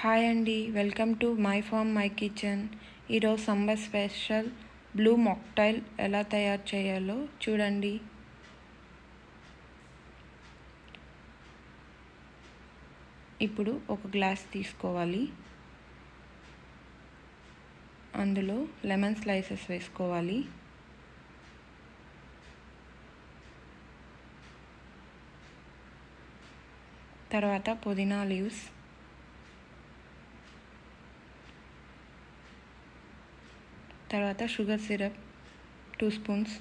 Hi అండి welcome to my farm my kitchen ఈరోజు summer special blue mocktail ఎలా తయారు చేయాలో చూడండి ఇప్పుడు ఒక గ్లాస్ తీసుకోవాలి అందులో లెమన్ స్లైసెస్ వేసుకోవాలి తర్వాత పుదీనా లీవ్స్ తర్వాత షుగర్ సిరప్ టూ స్పూన్స్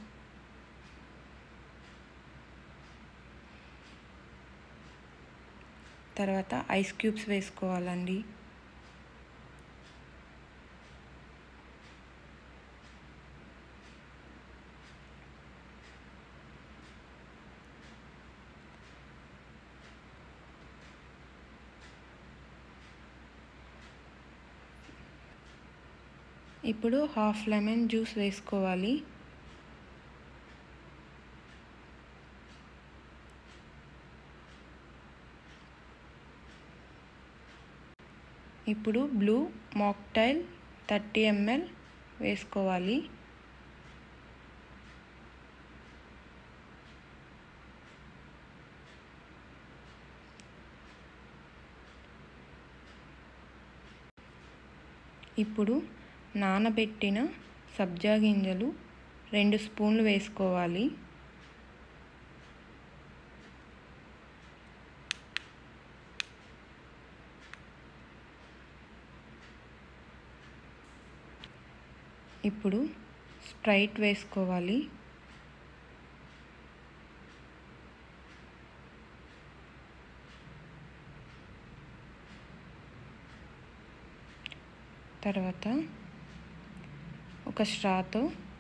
తర్వాత ఐస్ క్యూబ్స్ వేసుకోవాలండి ఇప్పుడు హాఫ్ లెమన్ జ్యూస్ వేసుకోవాలి ఇప్పుడు బ్లూ మాక్టైల్ థర్టీ ఎంఎల్ వేసుకోవాలి ఇప్పుడు నానబెట్టిన సబ్జా గింజలు రెండు స్పూన్లు వేసుకోవాలి ఇప్పుడు స్ప్రైట్ వేసుకోవాలి తర్వాత ఒక స్ట్రాతో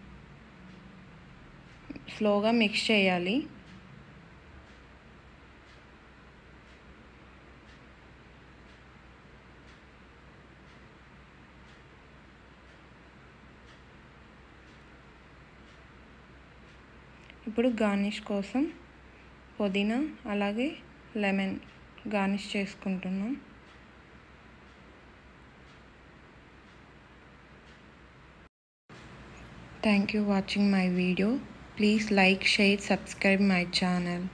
స్లోగా మిక్స్ చేయాలి ఇప్పుడు గార్నిష్ కోసం పుదీనా అలాగే లెమన్ గార్నిష్ చేసుకుంటున్నాం Thank you watching my video. Please like, share, subscribe my channel.